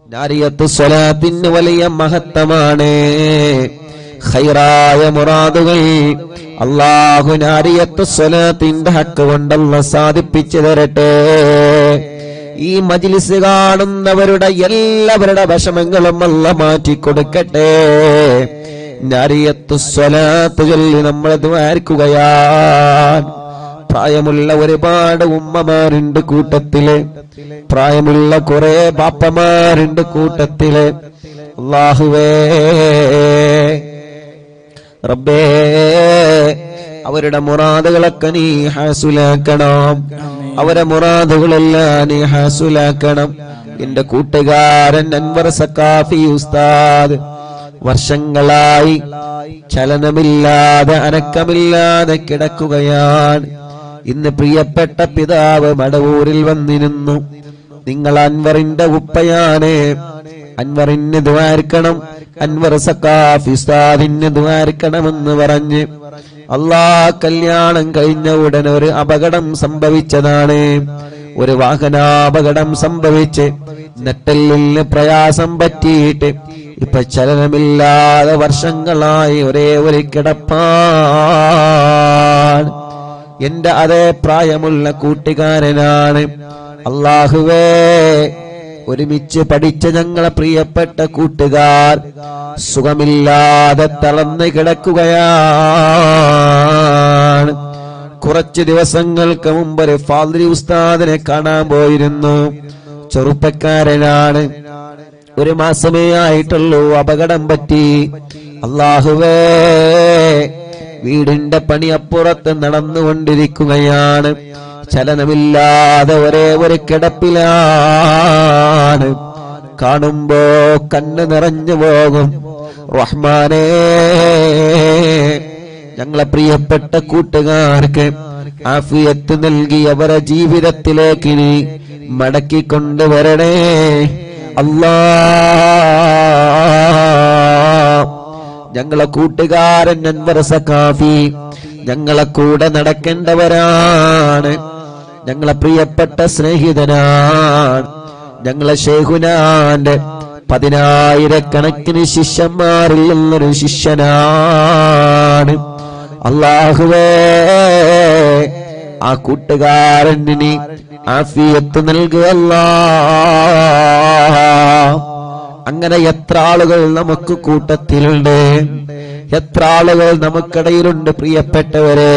നാരിയത്ത് സ്വലാത്തിന് വലിയ മഹത്വമാണ് ഖൈറായ മുറാദുകൾ അള്ളാഹു നാരിയത്ത് സ്വലാത്തിന്റെ ഹക്ക് കൊണ്ടല്ല സാധിപ്പിച്ചു തരട്ടെ ഈ മജിലിസ് കാണുന്നവരുടെ എല്ലാവരുടെ വിഷമങ്ങളും അല്ല മാറ്റിക്കൊടുക്കട്ടെ നാരിയത്ത് സ്വലാത്ത് ചൊല്ലി നമ്മൾ ദ്വാരിക്കുകയാണ് പ്രായമുള്ള ഒരുപാട് ഉമ്മമാരുണ്ട് കൂട്ടത്തില് പ്രായമുള്ള കുറെ ബാപ്പമാരുണ്ട് കൂട്ടത്തില് അള്ളാഹുവേ റബ്ബേ അവരുടെ മുറാദുകളൊക്കെ നീ ഹാസുലാക്കണം അവരെ മുറാദുകളെല്ലാം നീ ഹാസുലാക്കണം എന്റെ കൂട്ടുകാരൻ അൻവർ സക്കാഫി ഉസ്താദ് വർഷങ്ങളായി ചലനമില്ലാതെ അനക്കമില്ലാതെ കിടക്കുകയാണ് ഇന്ന് പ്രിയപ്പെട്ട പിതാവ് മടവൂരിൽ വന്നിരുന്നു നിങ്ങൾ അൻവറിന്റെ ഉപ്പയാണ് അൻവറിന് ദ്വാരിക്കണം അൻവർ സക്കാഫ് ഉസ്താദിന് ദ്വാരിക്കണമെന്ന് പറഞ്ഞ് അള്ളാ കല്യാണം കഴിഞ്ഞ ഉടനെ ഒരു അപകടം സംഭവിച്ചതാണ് ഒരു വാഹനാപകടം സംഭവിച്ച് നെട്ടലിന് പ്രയാസം പറ്റിയിട്ട് ഇപ്പൊ ചലനമില്ലാതെ വർഷങ്ങളായി ഒരേ ഒരു കിടപ്പാണ് എന്റെ അതേ പ്രായമുള്ള കൂട്ടുകാരനാണ് അള്ളാഹുവേ ഒരുമിച്ച് പഠിച്ച ഞങ്ങളെ പ്രിയപ്പെട്ട കൂട്ടുകാർ സുഖമില്ലാതെ തളർന്ന് കിടക്കുകയാണ് കുറച്ച് ദിവസങ്ങൾക്ക് മുമ്പ് ഒരു ഫാദരി ഉസ്താദിനെ കാണാൻ പോയിരുന്നു ചെറുപ്പക്കാരനാണ് ഒരു മാസമേ ആയിട്ടുള്ളൂ അപകടം പറ്റി അള്ളാഹുവേ വീടിന്റെ പണി അപ്പുറത്ത് നടന്നുകൊണ്ടിരിക്കുകയാണ് ചലനമില്ലാതെ ഒരേ ഒരു കിടപ്പിലാണ് കാണുമ്പോ കണ്ണ് നിറഞ്ഞു പോകും റഹ്മാനേ ഞങ്ങളെ പ്രിയപ്പെട്ട കൂട്ടുകാർക്ക് ആഫിയത്ത് നൽകി അവരെ ജീവിതത്തിലേക്ക് നീ മടക്കി കൊണ്ടുവരണേ അല്ലാ ഞങ്ങളെ കൂട്ടുകാരൻ അൻവർ സക്കാഫി ഞങ്ങളെ കൂടെ നടക്കേണ്ടവരാണ് ഞങ്ങളെ പ്രിയപ്പെട്ട സ്നേഹിതനാണ് ഞങ്ങളെ ഷെയ്ഖുനാന്റെ പതിനായിരക്കണക്കിന് ശിഷ്യന്മാരിൽ നിന്നൊരു ശിഷ്യനാണ് അള്ളാഹുവേ ആ കൂട്ടുകാരന് ആഫിയത്ത് നൽകുകയല്ലാ അങ്ങനെ എത്ര ആളുകൾ നമുക്ക് കൂട്ടത്തിലുണ്ട് എത്ര ആളുകൾ നമുക്കിടയിലുണ്ട് പ്രിയപ്പെട്ടവരെ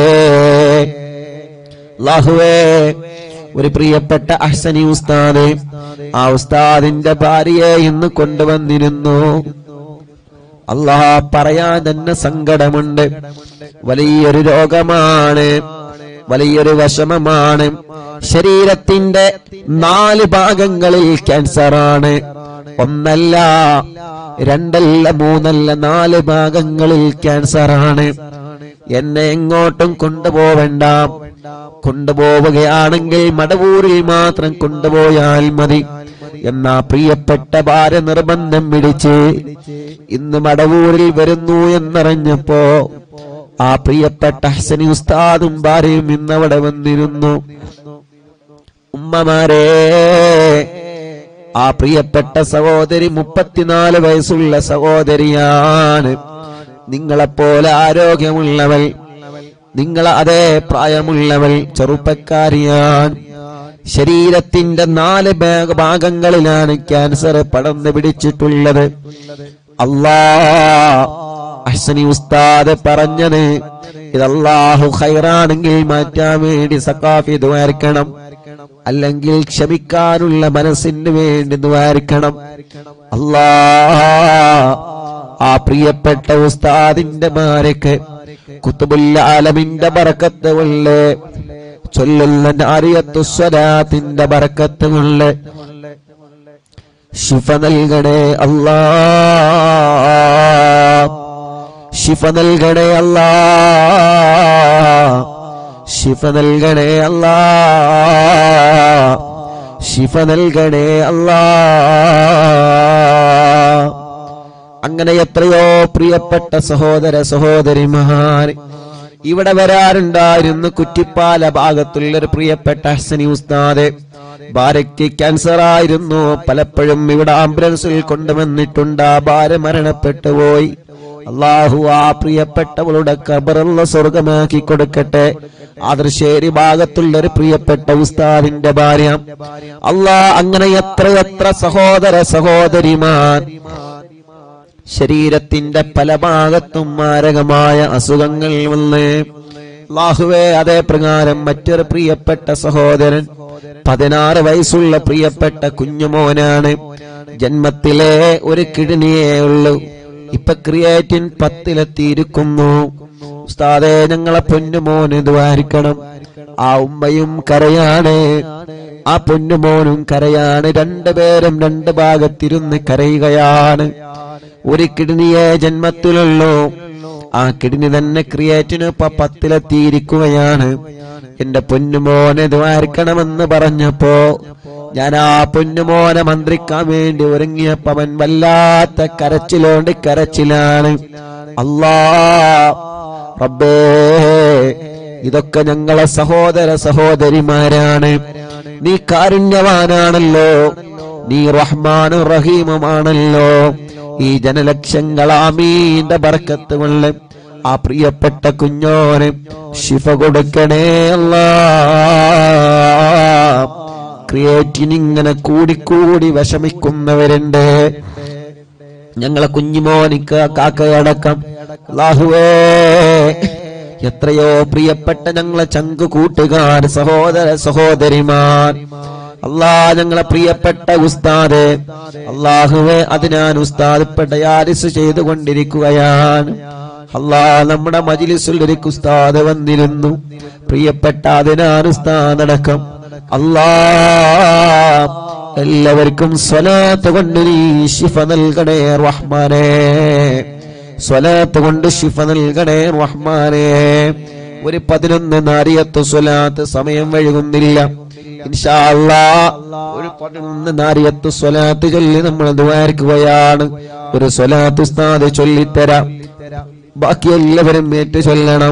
അല്ലാഹുവേ ഒരു പ്രിയപ്പെട്ട അഹ്സനി ഉസ്താദ് ആ ഉസ്താദിന്റെ ഭാര്യയെ ഇന്ന് കൊണ്ടുവന്നിരുന്നു അള്ളാഹ പറയാൻ തന്നെ സങ്കടമുണ്ട് വലിയൊരു രോഗമാണ് വലിയൊരു വിഷമമാണ് ശരീരത്തിന്റെ നാല് ഭാഗങ്ങളിൽ ക്യാൻസറാണ് ഒന്നല്ല രണ്ടല്ല മൂന്നല്ല നാല് ഭാഗങ്ങളിൽ ക്യാൻസറാണ് എന്നെ എങ്ങോട്ടും കൊണ്ടുപോവണ്ട കൊണ്ടുപോവുകയാണെങ്കിൽ മടവൂരിൽ മാത്രം കൊണ്ടുപോയാൽ മതി എന്നാ പ്രിയപ്പെട്ട ഭാര്യ നിർബന്ധം പിടിച്ച് ഇന്ന് മടവൂരിൽ വരുന്നു എന്നറിഞ്ഞപ്പോ ആ പ്രിയപ്പെട്ട ഹസനി ഉസ്താദും ഭാര്യയും ഇന്നവിടെ വന്നിരുന്നു ഉമ്മമാരെ ആ പ്രിയപ്പെട്ട സഹോദരി മുപ്പത്തിനാല് വയസ്സുള്ള സഹോദരിയാണ് നിങ്ങളെപ്പോലെ ആരോഗ്യമുള്ളവൾ നിങ്ങളെ അതേ പ്രായമുള്ളവൾ ചെറുപ്പക്കാരിയാണ് ശരീരത്തിന്റെ നാല് ഭാഗ- ഭാഗങ്ങളിലാണ് ക്യാൻസർ പടർന്നു പിടിച്ചിട്ടുള്ളത് അല്ലാ അഹ്സനി ഉസ്താദ് പറഞ്ഞത് ഇത് അല്ലാഹു ഖൈറാണെങ്കിൽ മാറ്റാൻ വേണ്ടി സക്കാഫി ദ്വാരിക്കണം അല്ലെങ്കിൽ ക്ഷമിക്കാനുള്ള മനസ്സിന് വേണ്ടി ദ്വാരിക്കണം അല്ലാ ആ പ്രിയപ്പെട്ട ഉസ്താദിന്റെ മാരക്ക് കുത്തുബുല്ല ആലമിന്റെ ബറക്കത്ത് കൊണ്ട് ചൊല്ലുന്ന നാരിയത്തു സ്വലാത്തിന്റെ ബറക്കത്ത് കൊണ്ട് ശിഫ നൽകണേ അല്ലാ ശിഫ നൽകണേ അല്ലാ ശിഫ നൽകണേ അല്ലാ ശിഫ നൽകണേ അല്ലാ അങ്ങനെ എത്രയോ പ്രിയപ്പെട്ട സഹോദര സഹോദരിമാർ ഇവിടെ വരാറുണ്ടായിരുന്നു കുറ്റിപ്പാല ഭാഗത്തുള്ള ഒരു പ്രിയപ്പെട്ട ഹസനി ഉസ്താദ് ഭാര്യയ്ക്ക് ക്യാൻസർ ആയിരുന്നു പലപ്പോഴും ഇവിടെ ആംബുലൻസിൽ കൊണ്ടുവന്നിട്ടുണ്ട് ആ ഭാര്യ മരണപ്പെട്ടു പോയി അള്ളാഹു ആ പ്രിയപ്പെട്ടവളുടെ കബറുള്ള സ്വർഗമാക്കി കൊടുക്കട്ടെ ആദർശേരി ഭാഗത്തുള്ള ഒരു പ്രിയപ്പെട്ട ഉസ്താദിന്റെ ഭാര്യ അള്ളാ അങ്ങനെ എത്ര എത്ര സഹോദര സഹോദരിമാർ ശരീരത്തിന്റെ പല ഭാഗത്തും മാരകമായ അസുഖങ്ങൾ വന്ന് അള്ളാഹുവേ അതേ പ്രകാരം മറ്റൊരു പ്രിയപ്പെട്ട സഹോദരൻ പതിനാറ് വയസ്സുള്ള പ്രിയപ്പെട്ട കുഞ്ഞുമോനാണ് ജന്മത്തിലെ ഒരു കിഡ്നിയേ ഉള്ളൂ ഇപ്പൊ ക്രിയേറ്റിൻ പത്തിലെത്തിയിരിക്കുന്നു ഉസ്താദേ ഞങ്ങളെ പൊന്നുമോന് ദ്വാരിക്കണം ആ ഉമ്മയും കരയാണ് ആ പൊന്നുമോനും കരയാണ് രണ്ടുപേരും രണ്ട് ഭാഗത്തിരുന്ന് കരയുകയാണ് ഒരു കിഡ്നിയെ ജന്മത്തിലുള്ളൂ ആ കിഡ്നി തന്നെ ക്രിയേറ്റിന് ഇപ്പൊ പത്തിലെത്തിയിരിക്കുകയാണ് എന്റെ പൊന്നുമോനെ ദ്വാരിക്കണമെന്ന് പറഞ്ഞപ്പോ ഞാൻ ആ പൊന്നുമോനെ മന്ത്രിക്കാൻ വേണ്ടി ഒരുങ്ങിയപ്പോ അവൻ വല്ലാത്ത കരച്ചിലോണ്ട് കരച്ചിലാണ് അല്ലാ റബ്ബേ ഇതൊക്കെ ഞങ്ങളെ സഹോദര സഹോദരിമാരാണ് നീ കാരുണ്യവാനാണല്ലോ നീ റഹ്മാനും റഹീമുമാണല്ലോ ഈ ജനലക്ഷങ്ങളാമീന്റെ ബർക്കത്ത് കൊണ്ട് ആ പ്രിയപ്പെട്ട കുഞ്ഞോന് ശിഫ കൊടുക്കണേ അല്ലാ ക്രിയേറ്റിന് ഇങ്ങനെ കൂടിക്കൂടി വിഷമിക്കുന്നവരുണ്ട് ഞങ്ങളെ കുഞ്ഞുമോനിക്ക് കാക്കയടക്കം അല്ലാഹുവേ എത്രയോ പ്രിയപ്പെട്ട ഞങ്ങളെ ചങ്കു കൂട്ടുകാർ സഹോദര സഹോദരിമാർ അല്ലാ ഞങ്ങളെ പ്രിയപ്പെട്ട ഉസ്താദ് അള്ളാഹുവെ അതിനാൻ ഉസ്താദ് ഇപ്പൊ ഡയാലിസ് ചെയ്തുകൊണ്ടിരിക്കുകയാണ് അല്ലാ നമ്മുടെ മജിലിസിൽ ഒരു ഉസ്താദ് വന്നിരുന്നു പ്രിയപ്പെട്ട അതിനാൻ ഉസ്താദ് അടക്കം അല്ലാ എല്ലാവർക്കും സ്വലാത്ത് കൊണ്ട് നീ ശിഫ നൽകണേ റഹ്മാനേ സ്വലാത്ത് കൊണ്ട് ശിഫ നൽകണേ റഹ്മാനേ ഒരു പതിനൊന്ന് നാരിയത്ത് സ്വലാത്ത് സമയം വഴുകുന്നില്ല ഇൻഷാ അല്ലാ ഒരു പതിനൊന്ന് നാരിയത്ത് സ്വലാത്ത് ചൊല്ലി നമ്മൾ ദ്വാരിക്കുകയാണ് ഒരു സ്വലാത്ത് ഉസ്താദ് ചൊല്ലിത്തരാം ബാക്കി എല്ലാവരും ഏറ്റു ചൊല്ലണം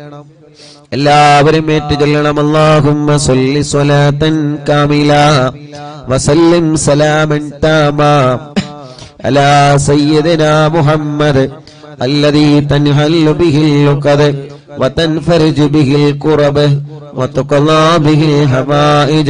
എല്ലാവരും ഏറ്റു ചൊല്ലണം അല്ലാഹുമ്മ സല്ലി സ്വലാത്തൻ കാമില വസല്ലിം സലാമൻ താമാ അലാ സയ്യിദിനാ മുഹമ്മദ് الذي تنهل به اللقد وتنفرج به الكرب وتقضى به الحوائج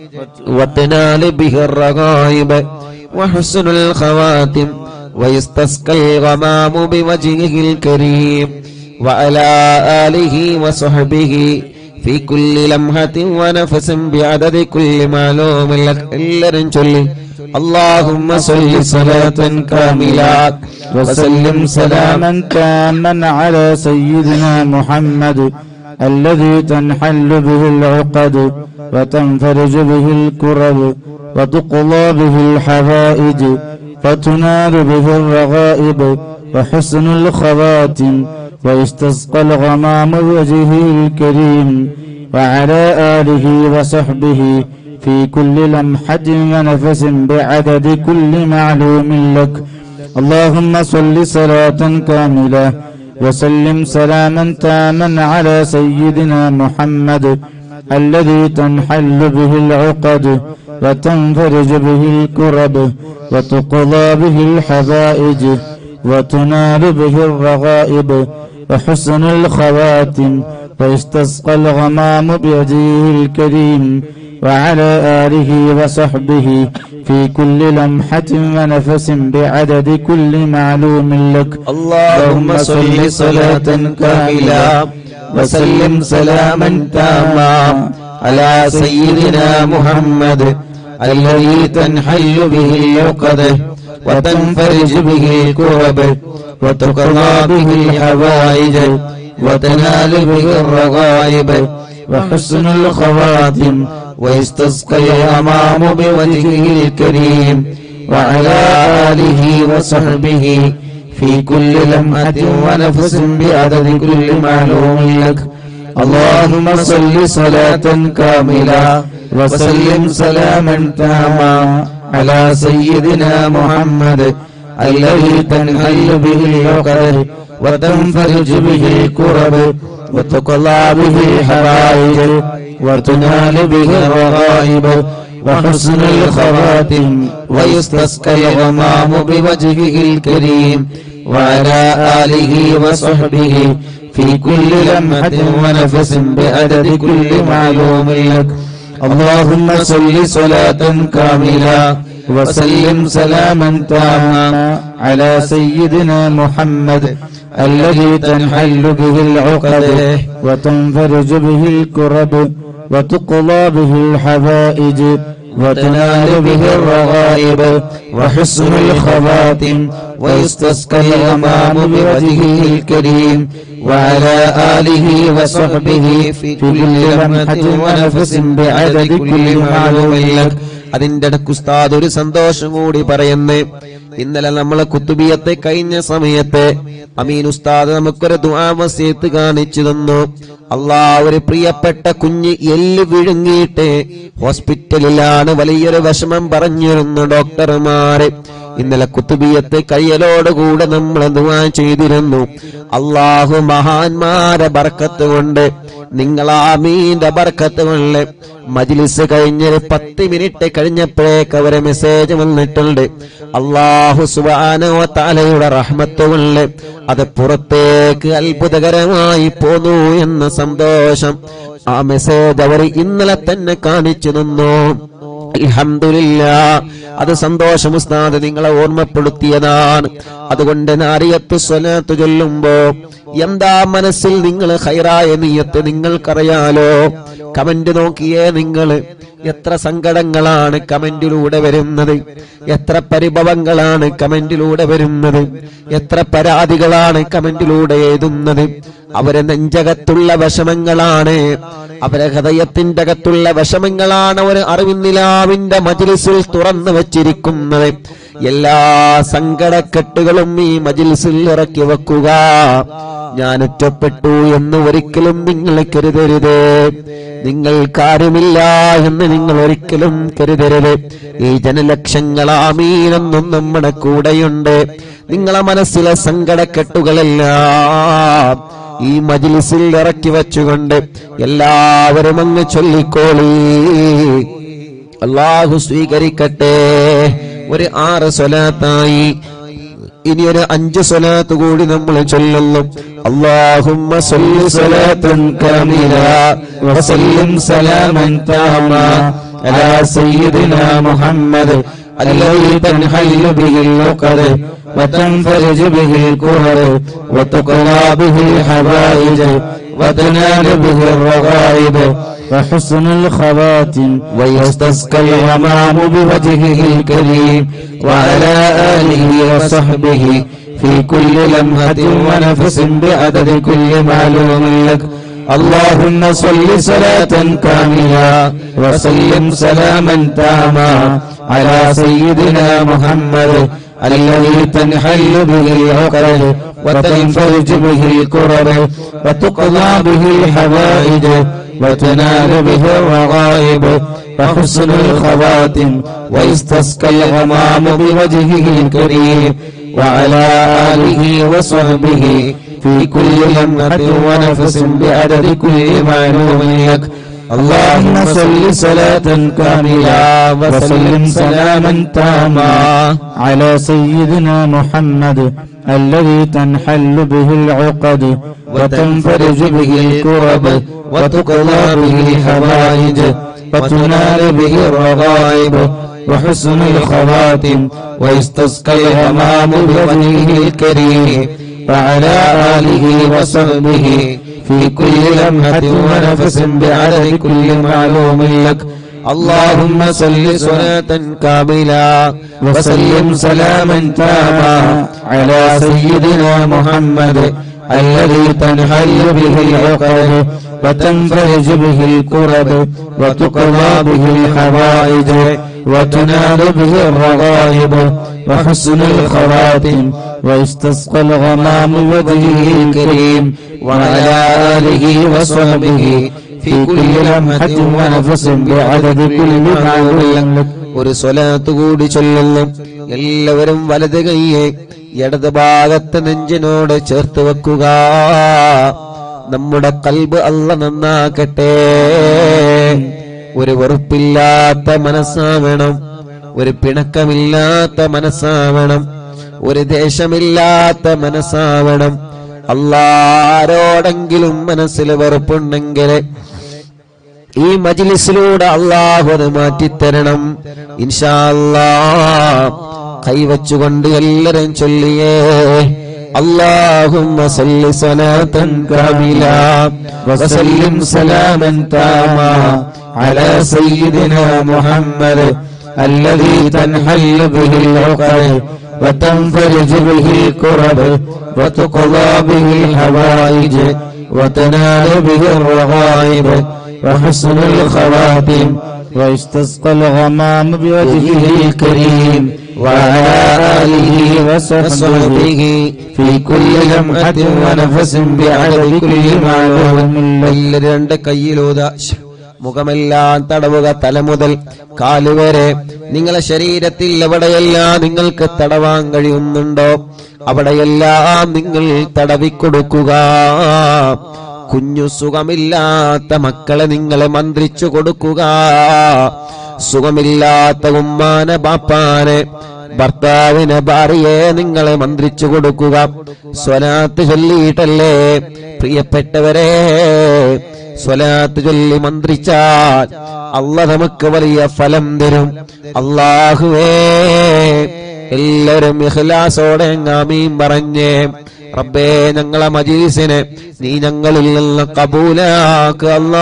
وتنال به الرغائب وحسن الخواتم ويستسقى الغمام بوجهه الكريم وعلى آله وصحبه في كل لمحة ونفس بعدد كل معلوم لك إلا رنشلي اللهم صل صلاة كاملة وسلم سلاما تاما على سيدنا محمد الذي تنحل به العقد وتنفرج به الكرب وتقضى به الحوائج فتنال به الرغائب وحسن الخواتم ويستسقى الغمام بوجهه الكريم وعلى آله وصحبه في كل لمحة ونفس بعدد كل معلوم لك اللهم صل صلاة كاملة وسلم سلاما تاما على سيدنا محمد الذي تنحل به العقد وتنفرج به الكرب وتقضى به الحبائج وتنال به الرغائب وحسن الخواتم ويستسقى الغمام بوجهه الكريم وعلى آله وصحبه في كل لمحة ونفس بعدد كل معلوم لك اللهم صل صلاة كاملة وسلم سلاما تاما على سيدنا محمد الذي تنحل به العقد وتنفرج به الكرب وتقضى به الحوائج وتنال به الرغائب وحسن الخواتم ويستسقى الأمام بوجهه الكريم وعلى آله وصحبه في كل لمحة ونفس بعدد كل معلوم لك اللهم صل صلاة كاملة وسلم سلاما تاما على سيدنا محمد الذي تنحل به العقد وتنفرج به الكرب وتقضى به الحوائج وتنال به الرغائب وحسن الخواتم ويستسقى الغمام بوجهه الكريم وعلى آله وصحبه في كل لمحة ونفس بعدد كل معلوم لك اللهم صل صلاة كاملة وسلم سلاما تاما على سيدنا محمد الذي تنحل به العقد وتنفرج به الكرب وتقضى به الحوائج وتنال به الرغائب وحسن الخواتم ويستسقى الغمام بوجهه الكريم وعلى آله وصحبه في كل لمحة ونفس بعدد كل معلوم لك അതിന്റെ ഇടയ്ക്ക് ഉസ്താദ് ഒരു സന്തോഷം കൂടി പറയുന്നേ ഇന്നലെ നമ്മളെ കുത്തുബിയത്തെ കഴിഞ്ഞ സമയത്ത് അമീൻ ഉസ്താദ് നമുക്കൊരു ദുആമസ്യത്ത് കാണിച്ചു തന്നു അള്ളാ ഒരു പ്രിയപ്പെട്ട കുഞ്ഞ് എല്ല് വിഴുങ്ങിയിട്ട് ഹോസ്പിറ്റലിലാണ് വലിയൊരു വിഷമം പറഞ്ഞിരുന്നു ഡോക്ടർമാര് ഇന്നലെ കുത്തുബിയത്തെ കയ്യലോടുകൂടെ നമ്മൾ ദുആ ചെയ്തിരുന്നു അള്ളാഹു മഹാന്മാരെ ബർക്കത്ത് കൊണ്ട് നിങ്ങൾ ആമീന്റെ ബർക്കത്ത് കൊണ്ട് മജ്ലിസ് കഴിഞ്ഞൊരു പത്ത് മിനിറ്റ് കഴിഞ്ഞപ്പോഴേക്ക് അവരെ മെസ്സേജ് വന്നിട്ടുണ്ട് അള്ളാഹു സുബാനോ താലയുടെ റഹ്മത്ത് കൊണ്ട് അത് പുറത്തേക്ക് അത്ഭുതകരമായി പോന്നു എന്ന സന്തോഷം ആ മെസ്സേജ് അവർ ഇന്നലെ തന്നെ കാണിച്ചു തന്നു അൽഹംദുലില്ല അത് സന്തോഷം ഉസ്താദ് നിങ്ങളെ ഓർമ്മപ്പെടുത്തിയതാണ് അതുകൊണ്ട് നാരിയത്ത് സ്വലാത്ത് ചൊല്ലുമ്പോ എന്താ മനസ്സിൽ നിങ്ങൾ ഹൈറായ നീയത്ത് നിങ്ങൾക്കറിയാലോ കമന്റ് നോക്കിയേ നിങ്ങൾ എത്ര സങ്കടങ്ങളാണ് കമന്റിലൂടെ വരുന്നത് എത്ര പരിഭവങ്ങളാണ് കമന്റിലൂടെ വരുന്നത് എത്ര പരാതികളാണ് കമന്റിലൂടെ എഴുതുന്നത് അവരെ നെഞ്ചകത്തുള്ള വിഷമങ്ങളാണ് അവരെ ഹൃദയത്തിന്റെ അകത്തുള്ള വിഷമങ്ങളാണ് ഒരു അറിവിന്നിലാവിന്റെ മജിലിസിൽ തുറന്നു വച്ചിരിക്കുന്നത് എല്ലാ സങ്കടക്കെട്ടുകളും ഈ മജിലിസിൽ ഇറക്കി വെക്കുക ഞാൻ ഒറ്റപ്പെട്ടു എന്ന് ഒരിക്കലും നിങ്ങൾ കരുതരുത് നിങ്ങൾക്കാരുമില്ല എന്ന് നിങ്ങൾ ഒരിക്കലും കരുതരുത് ഈ ജനലക്ഷങ്ങളാമീനെന്നും നമ്മുടെ കൂടെയുണ്ട് നിങ്ങളെ മനസ്സിലെ സങ്കടക്കെട്ടുകളെല്ലാം ഈ മജിലിസിൽ ഇറക്കി വെച്ചുകൊണ്ട് എല്ലാവരും അങ്ങ് ചൊല്ലിക്കോളി അള്ളാഹു സ്വീകരിക്കട്ടെ ഒരു ആറ് സ്വലാത്തായി ഇനി ഒരു അഞ്ച് സ്വലാത്ത് കൂടി നമ്മൾ ചൊല്ലുന്നു അള്ളാഹുമ്മ സല്ലി സ്വലാത്തൻ കാമില وسلم سلاما تاما على سيدنا محمد الذي تنحل به العقد وتنفرج به الكرب وتقضى به الحوائج وتنال به الرغائب وحسن الخواتم ويستسقى الغمام بوجهه الكريم وعلى آله وصحبه في كل لمحة ونفس بعدد كل معلوم لك اللهم صل صلاة كاملة وسلم سلاما تاما على سيدنا محمد الذي تنحل به العقد وتنفرج به الكرب وتقضى به الحوائج وتنال به الرغائب وحسن الخواتم ويستسقى الغمام بوجهه الكريم وعلى آله وصحبه في كل لمحة ونفس بعدد كل معلوم لك اللهم صل صلاة كاملة وسلم سلاما تاما على سيدنا محمد الذي تنحل به العقد وتنفرج به الكرب وتقضى به الحوائج وتنال به الرغائب وحسن الخواتم ويستسقى الغمام بوجهه الكريم وعلى آله وصحبه في كل لمحة ونفس بعدد كل معلوم لك اللهم صل صلاة كاملة وسلم سلاما تاما على سيدنا محمد الذي تنحل به العقد وتنفرج به الكرب وتقضى به الحوائج وتنال به الرغائب وحسن الخواتم ويستسقى الغمام وجهه الكريم وعلى آله وصحبه في كل لمحة ونفس بعدد كل معلوم لك ഒരു സ്വലാത്ത് കൂടി ചൊല്ലുന്നു എല്ലാവരും വലത് കൈയെ ഇടത് ഭാഗത്ത് നെഞ്ചിനോട് ചേർത്ത് വെക്കുക നമ്മുടെ കൽബ് അല്ല നന്നാക്കട്ടെ ഒരു വെറുപ്പില്ലാത്ത മനസ്സാവണം ഒരു പിണക്കമില്ലാത്ത മനസ്സാവണം ഒരു ദേശമില്ലാത്ത മനസ്സാവണം അല്ലാരോടെങ്കിലും മനസ്സിൽ വെറുപ്പുണ്ടെങ്കിൽ ഈ മജിലിസിലൂടെ അള്ളാഹു അത് മാറ്റിത്തരണം ഇൻഷാ അല്ലാ കൈവച്ചുകൊണ്ട് എല്ലാരും ചൊല്ലിയേ اللهم صل صلاة كاملة وسلم سلاما تاما على سيدنا محمد الذي تنحل به العقد وتنفرج به الكرب وتقضى به الحوائج وتنال به الرغائب وحسن الخواتم ويستسقى الغمام بوجهه الكريم وعلى آله وصحبه في كل لمحة ونفس بعدد كل معلوم له എല്ലാവരും രണ്ട് കയ്യിലൂത ശ്ശ്. മുഖമെല്ലാം തടവുക തല മുതൽ കാലുവരെ നിങ്ങളെ ശരീരത്തിൽ എവിടെയെല്ലാം നിങ്ങൾക്ക് തടവാൻ കഴിയുന്നുണ്ടോ അവിടെയെല്ലാം നിങ്ങൾ തടവിക്കൊടുക്കുക കുഞ്ഞു സുഖമില്ലാത്ത മക്കളെ നിങ്ങളെ മന്ത്രിച്ചു കൊടുക്കുക സുഖമില്ലാത്ത ഉമ്മാനെ ബാപ്പാനെ ഭർത്താവിനെ ഭാര്യയെ നിങ്ങളെ മന്ത്രിച്ചു കൊടുക്കുക സ്വലാത്ത് ചൊല്ലിയിട്ടല്ലേ പ്രിയപ്പെട്ടവരെ സ്വലാത്ത് ചൊല്ലി മന്ത്രിച്ചാൽ അല്ല നമുക്ക് വലിയ ഫലം തരും അള്ളാഹുവേ എല്ലാവരും ഇഖ്ലാസോടെ ആമീൻ പറഞ്ഞേ റബ്ബേ ഞങ്ങളെ മജീസിനെ നീ ഞങ്ങളിൽ നിന്ന് കബൂലാക്കുക അല്ലാ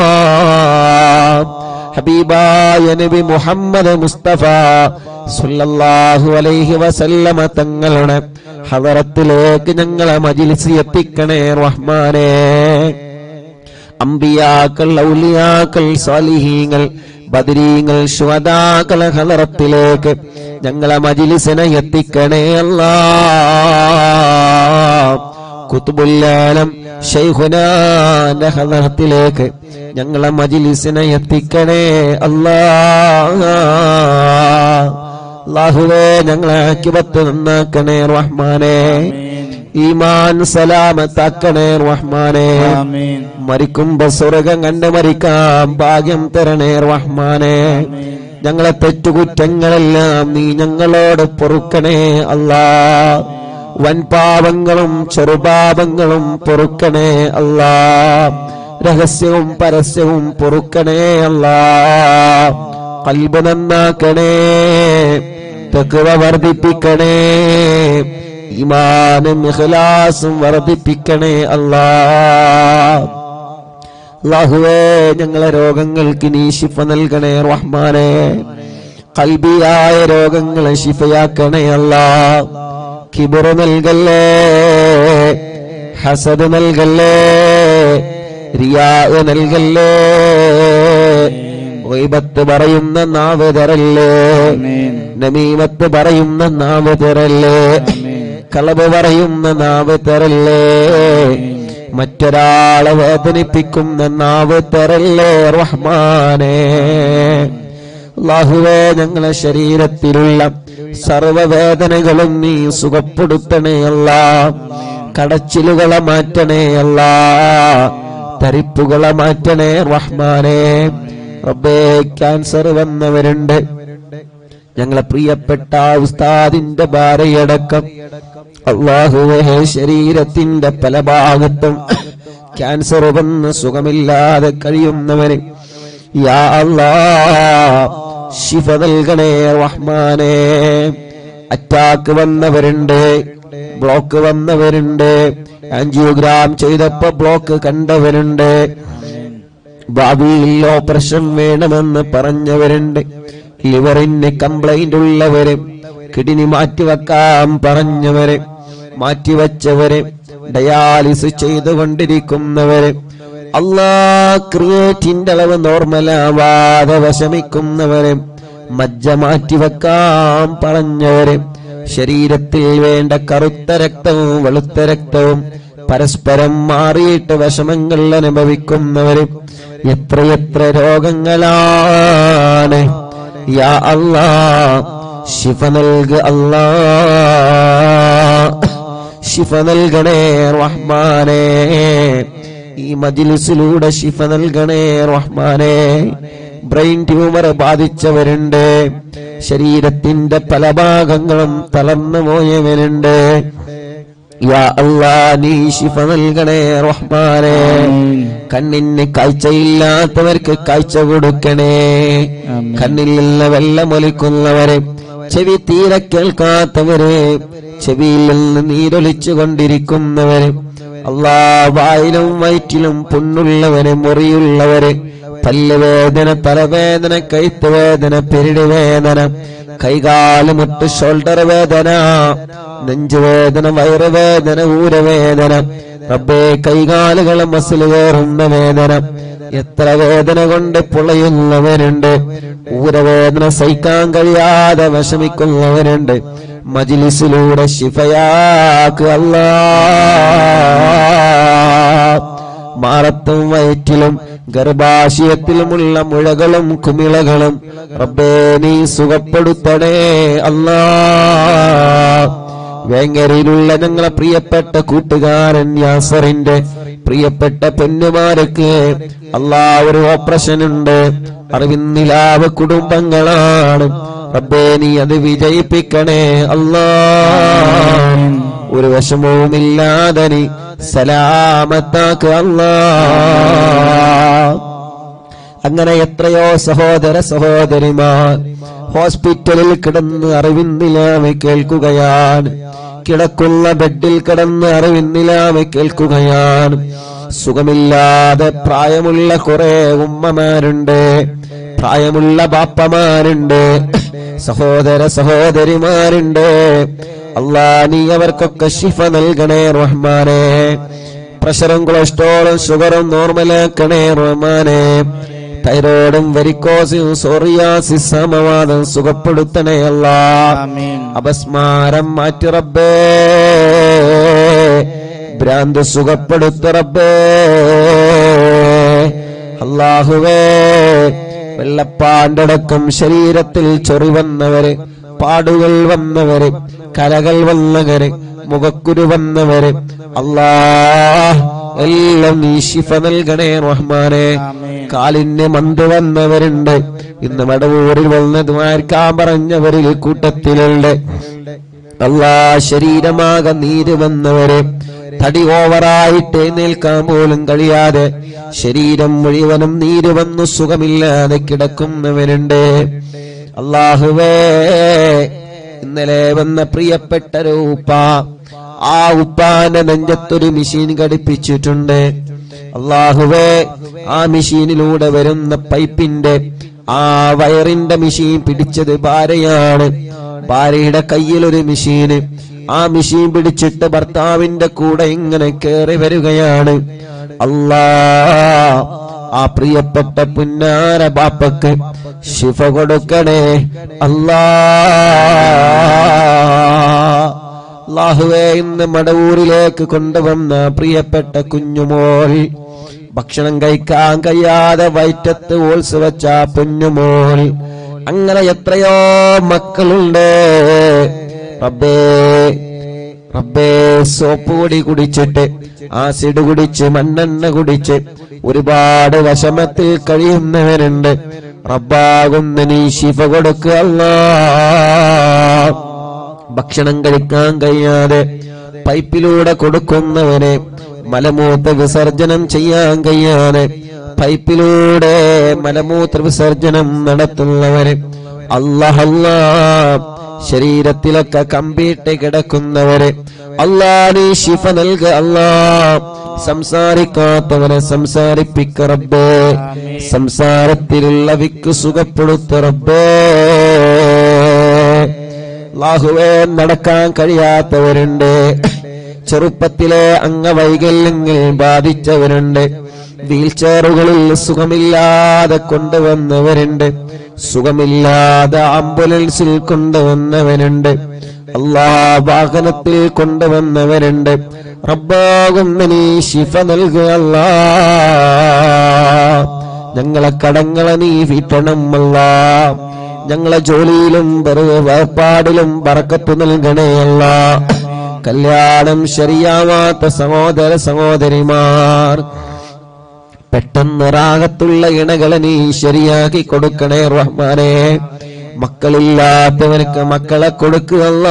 ഹബീബായ നബി മുഹമ്മദ് മുസ്തഫ സുല്ലല്ലാഹു അലൈഹി വസല്ലമ തങ്ങളുടെ ഹദറത്തിലേക്ക് ഞങ്ങളെ മജിലിസ് എത്തിക്കണേ റഹ്മാനേ അമ്പിയാക്കൾ ഔലിയാക്കൾ സാലിഹീങ്ങൾ ബദരീങ്ങൾ ശുഹദാക്കളെ ഹലറത്തിലേക്ക് ഞങ്ങളെ മജിലിസിനെ എത്തിക്കണേ അല്ലാ കുത്തുബുല്ലാലം ഷെയ്ഖുനാന്റെ ഹലറത്തിലേക്ക് ഞങ്ങളെ മജിലിസിനെ എത്തിക്കണേ അല്ലാ അല്ലാഹുവേ ഞങ്ങളെ ആക്കിബത്ത് നന്നാക്കണേ റഹ്മാനേ ഈമാൻ സലാമത്താക്കണേ റഹ്മാനേ آمين മരിക്കുമ്പോ സ്വർഗം കണ്ട് മരിക്കാം ഭാഗ്യം തരണേ റഹ്മാനെ ഞങ്ങളെ തെറ്റുകുറ്റങ്ങളെല്ലാം നീ ഞങ്ങളോട് പൊറുക്കണേ അല്ലാ വൻപാപങ്ങളും ചെറുപാപങ്ങളും പൊറുക്കണേ അല്ലാ രഹസ്യവും പരസ്യവും പൊറുക്കണേ അല്ലാ കൽബ് നന്നാക്കണേ തെക്കുവ വർദ്ധിപ്പിക്കണേ ഈമാനും ഇഖ്ലാസും വർദ്ധിപ്പിക്കണേ അല്ലാ അല്ലാഹുവേ ഞങ്ങളെ രോഗങ്ങൾക്ക് നീ ശിഫ നൽകണേ റഹ്മാനെ കൽബിയായ രോഗങ്ങളെ ശിഫയാക്കണേ അല്ലാ കിബുറ് നൽകല്ലേ ഹസദ് നൽകല്ലേ റിയാ നൽകല്ലേ ഗൈബത്ത് പറയുന്ന നാവ് തരല്ലേ آمين നമീമത്ത് പറയുന്ന നാവ് തരല്ലേ കളവ് പറയുന്ന നാവ് തരല്ലേ മറ്റൊരാളെ വേദനിപ്പിക്കുന്ന നാവ് തരല്ലേ റഹ്മാനേ അല്ലാഹുവേ ഞങ്ങളെ ശരീരത്തിലുള്ള സർവവേദനകളും നീ സുഖപ്പെടുത്തണേ അല്ല കടച്ചിലുകളെ മാറ്റണേ അല്ല തരിപ്പുകളെ മാറ്റണേ റഹ്മാനേ റബ്ബേ ക്യാൻസർ വന്നവരുണ്ട് ഞങ്ങളെ പ്രിയപ്പെട്ട ഉസ്താദിന്റെ ഭാര്യയടക്കം അള്ളാഹുവേ ശരീരത്തിന്റെ പല ഭാഗത്തും ക്യാൻസർ വന്ന് സുഖമില്ലാതെ കഴിയുന്നവന് യാ അല്ലാ ശിഫ നൽകണേ റഹ്മാനേ അറ്റാക്ക് വന്നവരുണ്ട് ബ്ലോക്ക് വന്നവരുണ്ട് ആൻജിയോഗ്രാം ചെയ്തപ്പോ ബ്ലോക്ക് കണ്ടവരുണ്ട് ഭാവിയിൽ ഓപ്പറേഷൻ വേണമെന്ന് പറഞ്ഞവരുണ്ട് ലിവറിന് കംപ്ലൈന്റ് ഉള്ളവര് കിഡ്നി മാറ്റിവെക്കാൻ പറഞ്ഞവര് മാറ്റിവെച്ചവര് ഡയാലിസ് ചെയ്തുകൊണ്ടിരിക്കുന്നവര് അല്ലാ ക്രിയേറ്റിന്റെ അളവ് നോർമലാവാതെ വിഷമിക്കുന്നവര് മജ്ജ മാറ്റിവെക്കാൻ പറഞ്ഞവര് ശരീരത്തിൽ വേണ്ട കറുത്ത രക്തവും വെളുത്ത രക്തവും പരസ്പരം മാറിയിട്ട് വിഷമങ്ങൾ അനുഭവിക്കുന്നവര് എത്രയെത്ര രോഗങ്ങളാണ് യാ അല്ലാ ശിഫ നൽക അല്ലാ ശിഫ നൽകണേ റഹ്മാനേ ഈ മജിലിസിലൂടെ ശിഫ നൽകണേ റഹ്മാനെ ബ്രെയിൻ ട്യൂമർ ബാധിച്ചവരുണ്ട് ശരീരത്തിന്റെ പല ഭാഗങ്ങളും തളർന്നു പോയവരുണ്ട് യാ അല്ലാ നീ ശിഫ നൽകണേ റഹ്മാനെ കണ്ണിന് കാഴ്ചയില്ലാത്തവർക്ക് കാഴ്ച കൊടുക്കണേ ആമീൻ. കണ്ണിൽ നിന്ന് വെള്ളമൊലിക്കുന്നവരെ ചെവി തീരെ കേൾക്കാത്തവരെ ചെവിയിൽ നിന്ന് നീരൊലിച്ചു കൊണ്ടിരിക്കുന്നവര് അല്ലാ വായിലും വയറ്റിലും പുണ്ണുള്ളവര് മുറിയുള്ളവര് പല്ലുവേദന തലവേദന കൈത്ത് വേദന പെരിടി വേദന കൈകാല് മുട്ട് ഷോൾഡർ വേദന നെഞ്ചുവേദന വയറുവേദന ഊരവേദന റബ്ബേ കൈകാലുകൾ മസിൽ കയറുന്ന വേദന എത്ര വേദന കൊണ്ട് പുളയുന്നവരുണ്ട് ഊരവേദന സഹിക്കാൻ കഴിയാതെ വിഷമിക്കുന്നവരുണ്ട് മജിലിസിലൂടെ ശിഫയാക്ക് അല്ലാ മാറത്തും വയറ്റിലും ഗർഭാശയത്തിലുമുള്ള മുഴകളും കുമിളകളും റബ്ബേ നീ സുഖപ്പെടുത്തണേ അല്ലാ വേങ്ങരയിലുള്ള ഞങ്ങളെ പ്രിയപ്പെട്ട കൂട്ടുകാരൻ യാസറിന്റെ പ്രിയപ്പെട്ട പൊന്നുമാർക്ക് അല്ലാ ഒരു ഓപ്പറേഷൻ ഉണ്ട് അറിവിന്നിലാവ് കുടുംബങ്ങളാണ് റബ്ബേ നീ അത് വിജയിപ്പിക്കണേ അല്ലാ ഒരു വിഷമവുമില്ലാതെ നീ സലാമത്താക്ക് അല്ലാ അങ്ങനെ എത്രയോ സഹോദര സഹോദരിമാർ ഹോസ്പിറ്റലിൽ കിടന്ന് അറിവിന്നിലാമെ കേൾക്കുകയാണ് കിടക്കുന്ന ബെഡിൽ കിടന്ന് അറിവിന്നിലാമെ കേൾക്കുകയാണ് സുഖമില്ലാതെ പ്രായമുള്ള കുറെ ഉമ്മമാരുണ്ട് പ്രായമുള്ള ബാപ്പമാരുണ്ട് സഹോദര സഹോദരിമാരുണ്ട് അള്ളാ നീ അവർക്കൊക്കെ ശിഫ നൽകണേ റഹ്മാനെ പ്രഷറും കൊളസ്ട്രോളും ഷുഗറും നോർമലാക്കണേ റഹ്മാനെ തൈറോയിഡും വെരിക്കോസും സോറിയാസിസ് സമവാദം സുഖപ്പെടുത്തണേ അല്ലാ ആമീൻ അപസ്മാരം മാറ്റി റബ്ബേ ഭ്രാന്ത് സുഖപ്പെടുത്തു റബ്ബേ അള്ളാഹുവേ വെള്ളപ്പാന്റെ അടക്കം ശരീരത്തിൽ ചൊറി വന്നവര് പാടുകൾ വന്നവര് കലകൾ വന്നവര് മുഖക്കുരു വന്നവര് അല്ലാ എല്ലാം നീ ശിഫ നൽകണേ റഹ്മാനെ ആമീൻ കാലിന് മന്ത് വന്നവരുണ്ട് ഇന്ന് വടവൂരിൽ വന്നതുമാർക്കാൻ പറഞ്ഞവരിൽ കൂട്ടത്തിലുണ്ട് അല്ലാ ശരീരമാകെ നീര് വന്നവര് തടി ഓവറായിട്ട് എഴുന്നേൽക്കാൻ പോലും കഴിയാതെ ശരീരം മുഴുവനും നീര് വന്നു സുഖമില്ലാതെ കിടക്കുന്നവരുണ്ട് അള്ളാഹുവേ ഇന്നലെ വന്ന പ്രിയപ്പെട്ട ഒരു ഉപ്പ ആ ഉപ്പാന്റെ നെഞ്ചത്തൊരു മെഷീൻ ഘടിപ്പിച്ചിട്ടുണ്ട് അള്ളാഹുവേ ആ മെഷീനിലൂടെ വരുന്ന പൈപ്പിന്റെ ആ വയറിന്റെ മെഷീൻ പിടിച്ചത് ഭാര്യയാണ് ഭാര്യയുടെ കയ്യിൽ ഒരു മെഷീന് ആ മെഷീൻ പിടിച്ചിട്ട് ഭർത്താവിന്റെ കൂടെ ഇങ്ങനെ കേറി വരികയാണ് അല്ലാ ആ പ്രിയപ്പെട്ട പുന്നാര ബാപ്പക്ക് ശിഫ കൊടുക്കണേ അല്ലാ അള്ളാഹുവേ ഇന്ന് മടവൂരിലേക്ക് കൊണ്ടുവന്ന പ്രിയപ്പെട്ട കുഞ്ഞുമോൾ ഭക്ഷണം കഴിക്കാൻ കഴിയാതെ വയറ്റത്ത് ഓൾസ് വെച്ച ആ പൊന്നുമോൾ അങ്ങനെ എത്രയോ മക്കളുണ്ട് റബ്ബേ റബ്ബേ സോപ്പ് പൊടി കുടിച്ചിട്ട് ആസിഡ് കുടിച്ച് മണ്ണെണ്ണ കുടിച്ച് ഒരുപാട് വിഷമത്തിൽ കഴിയുന്നവരുണ്ട് റബ്ബാകുന്ന നീ ശിഫ കൊടുക്കുക അല്ലാ ഭക്ഷണം കഴിക്കാൻ കഴിയാതെ പൈപ്പിലൂടെ കൊടുക്കുന്നവനെ മലമൂത്ര വിസർജനം ചെയ്യാൻ കഴിയാതെ പൈപ്പിലൂടെ മലമൂത്ര വിസർജനം നടത്തുന്നവന് അള്ളാഹല്ലാ ശരീരത്തിലൊക്കെ കമ്പിയിട്ട് കിടക്കുന്നവരെ അല്ലാ നീ ശിഫ നൽക അല്ലാ സംസാരിക്കാത്തവനെ സംസാരിപ്പിക്ക റബ്ബേ സംസാരത്തിലുള്ള വിക്ക് സുഖപ്പെടുത്ത റബ്ബേ അള്ളാഹുവേ നടക്കാൻ കഴിയാത്തവരുണ്ട് ചെറുപ്പത്തിലെ അംഗവൈകല്യങ്ങൾ ബാധിച്ചവരുണ്ട് വീൽ ചെയറുകളിൽ സുഖമില്ലാതെ കൊണ്ടുവന്നവരുണ്ട് സുഖമില്ലാതെ ആംബുലൻസിൽ കൊണ്ടുവന്നവരുണ്ട് അല്ലാ വാഹനത്തിൽ കൊണ്ടുവന്നവരുണ്ട് റബ്ബാകുന്ന നീ ശിഫ നൽകുക അല്ലാ ഞങ്ങളെ കടങ്ങളെ നീ വീട്ടണം അല്ലാ ഞങ്ങളെ ജോലിയിലും വെറു- വേർപാടിലും ബറക്കത്ത് നൽകണേയല്ല കല്യാണം ശരിയാവാത്ത സഹോദര സഹോദരിമാർ പെട്ടെന്ന് റാഹത്തുള്ള ഇണകളെ നീ ശരിയാക്കി കൊടുക്കണേ റഹ്മാനെ മക്കളില്ലാത്തവനക്ക് മക്കളെ കൊടുക്കുക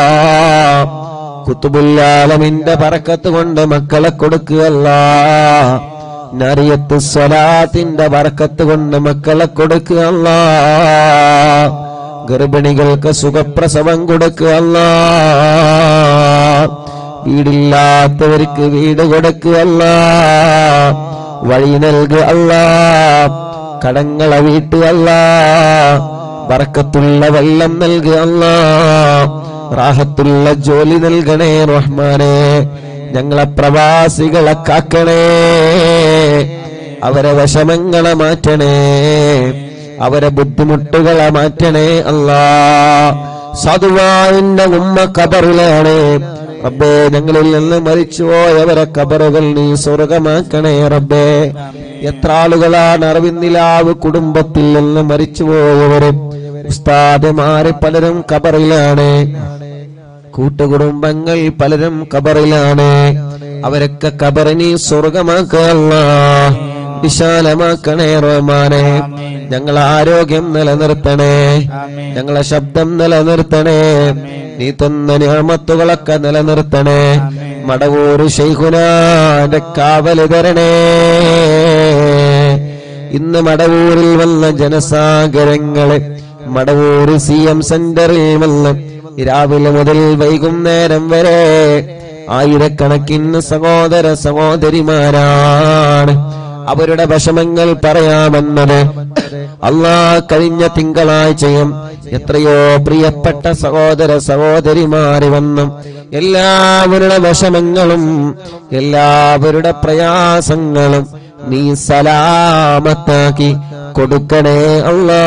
കുത്തുബുല്ലാലമിന്റെ പറക്കത്ത് കൊണ്ട് മക്കളെ കൊടുക്കുക നറിയത്ത് സ്വലാത്തിന്റെ പറക്കത്ത് കൊണ്ട് മക്കളെ കൊടുക്കുക ഗർഭിണികൾക്ക് സുഖപ്രസവം കൊടുക്കുക വീടില്ലാത്തവർക്ക് വീട് കൊടുക്കുക വഴി നൽകുക അല്ല കടങ്ങളെ വീട്ടുക ബറക്കത്തുള്ള വെള്ളം നൽകുക അല്ല റാഹത്തുള്ള ജോലി നൽകണേ റഹ്മാനെ ഞങ്ങളെ പ്രവാസികളെ കാക്കണേ അവരെ വിഷമങ്ങളെ മാറ്റണേ അവരെ ബുദ്ധിമുട്ടുകളെ മാറ്റണേ അല്ലാ സാധുവായിന്റെ ഉമ്മ കബറിലാണ് റബ്ബേ ഞങ്ങളിൽ നിന്ന് മരിച്ചുപോയവരെ കബറുകൾ നീ സ്വർഗമാക്കണേ റബ്ബേ എത്ര ആളുകളാണ് അറിവിന്നിലാവ് കുടുംബത്തിൽ നിന്ന് മരിച്ചുപോയവരും ഉസ്താദമാര് പലരും കബറിലാണ് കൂട്ടുകുടുംബങ്ങൾ പലരും കബറിലാണ് അവരൊക്കെ കബറിനി സ്വർഗമാക്കല്ല വിശാലമാക്കണേ റഹ്മാനെ ഞങ്ങളെ ആരോഗ്യം നിലനിർത്തണേ ഞങ്ങളെ ശബ്ദം നിലനിർത്തണേ നീ തന്ന നിയമത്തുകളൊക്കെ നിലനിർത്തണേ മടവൂർ ശൈഖുനാന്റെ കാവല് തരണേ ഇന്ന് മടവൂരിൽ വന്ന ജനസാഗരങ്ങളെ മടവൂർ സി എം സെന്ററിൽ വന്ന് രാവിലെ മുതൽ വൈകുന്നേരം വരെ ആയിരക്കണക്കിന് സഹോദര സഹോദരിമാരാണ് അവരുടെ വിഷമങ്ങൾ പറയാമെന്നത് അള്ളാ കഴിഞ്ഞ തിങ്കളാഴ്ചയും എത്രയോ പ്രിയപ്പെട്ട സഹോദര സഹോദരിമാര് വന്നും എല്ലാവരുടെ വിഷമങ്ങളും എല്ലാവരുടെ പ്രയാസങ്ങളും നീ സലാമത്താക്കി കൊടുക്കണേ അള്ളാ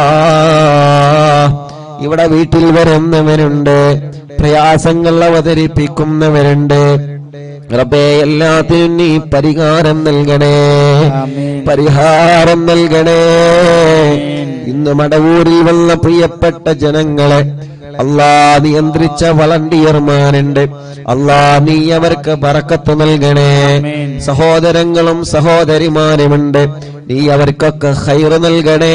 ഇവിടെ വീട്ടിൽ വരുന്നവരുണ്ട് പ്രയാസങ്ങൾ അവതരിപ്പിക്കുന്നവരുണ്ട് റബ്ബേ എല്ലാത്തിനും നീ പരിഹാരം നൽകണേ പരിഹാരം നൽകണേ ഇന്ന് മടവൂരിൽ വന്ന പ്രിയപ്പെട്ട ജനങ്ങളെ അള്ളാ നിയന്ത്രിച്ച വളണ്ടിയർമാരുണ്ട് അള്ളാ നീ അവർക്ക് പറക്കത്ത് നൽകണേ സഹോദരങ്ങളും സഹോദരിമാരുമുണ്ട് നീ അവർക്കൊക്കെ ഹൈറ് നൽകണേ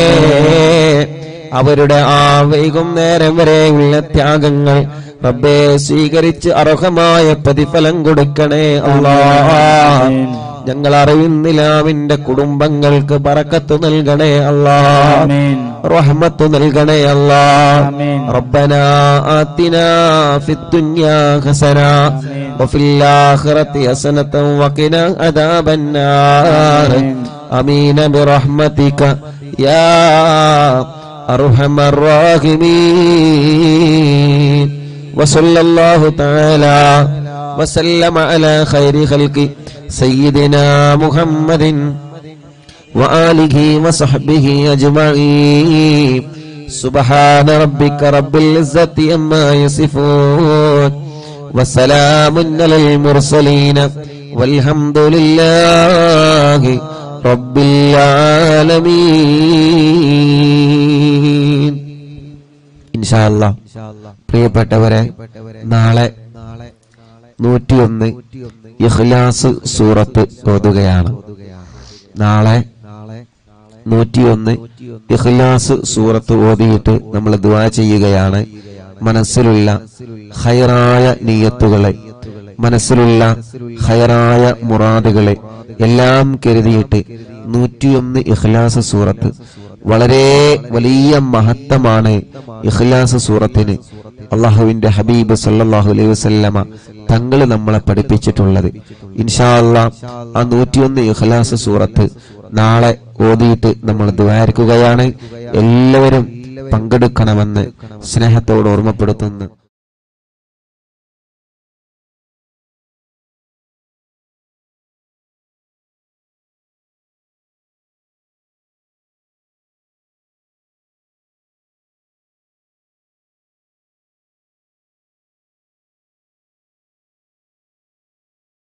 അവരുടെ ആ വൈകുന്നേരം വരെയുള്ള ത്യാഗങ്ങൾ റബ്ബെ സ്വീകരിച്ച് അർഹമായ പ്രതിഫലം കൊടുക്കണേ അല്ലാ ഞങ്ങൾ അറിയുന്നിലാവിന്റെ കുടുംബങ്ങൾക്ക് പറക്കത്ത് നൽകണേ അല്ലാ റഹ്മത്ത് നൽകണേ അല്ലാ ربنا آتنا في الدنيا حسنة وفي الآخرة حسنة وقنا عذاب النار آمين برحمتك يا أرحم الراحمين وصلى الله تعالى وسلم على خير خلق سيدنا محمد وآله وصحبه أجمعين سبحان ربك رب العزة أما يصفون وسلام على المرسلين والحمد لله رب العالمين إن شاء الله പ്രിയപ്പെട്ടവരെ നാളെ നൂറ്റിയൊന്ന് ഇഖ്ലാസ് സൂറത്ത് ഓതുകയാണ് നാളെ നൂറ്റിയൊന്ന് ഇഖ്ലാസ് സൂറത്ത് ഓതിയിട്ട് നമ്മൾ ദുആ ചെയ്യുകയാണ് മനസ്സിലുള്ള ഹൈറായ നീയത്തുകളെ മനസ്സിലുള്ള ഹൈറായ മുറാദുകളെ എല്ലാം കരുതിയിട്ട് നൂറ്റിയൊന്ന് ഇഖ്ലാസ് സൂറത്ത് വളരെ വലിയ മഹത്വമാണ് ഇഖ്ലാസ് സൂറത്തിന് അള്ളാഹുവിന്റെ ഹബീബ് സല്ലല്ലാഹു അലൈഹി വസല്ലമ തങ്ങൾ നമ്മളെ പഠിപ്പിച്ചിട്ടുള്ളത് ഇൻഷാ അല്ലാ ആ നൂറ്റിയൊന്ന് ഇഖ്ലാസ് സൂറത്ത് നാളെ ഓതിയിട്ട് നമ്മൾ ദ്വാരിക്കുകയാണ് എല്ലാവരും പങ്കെടുക്കണമെന്ന് സ്നേഹത്തോട് ഓർമ്മപ്പെടുത്തുന്നു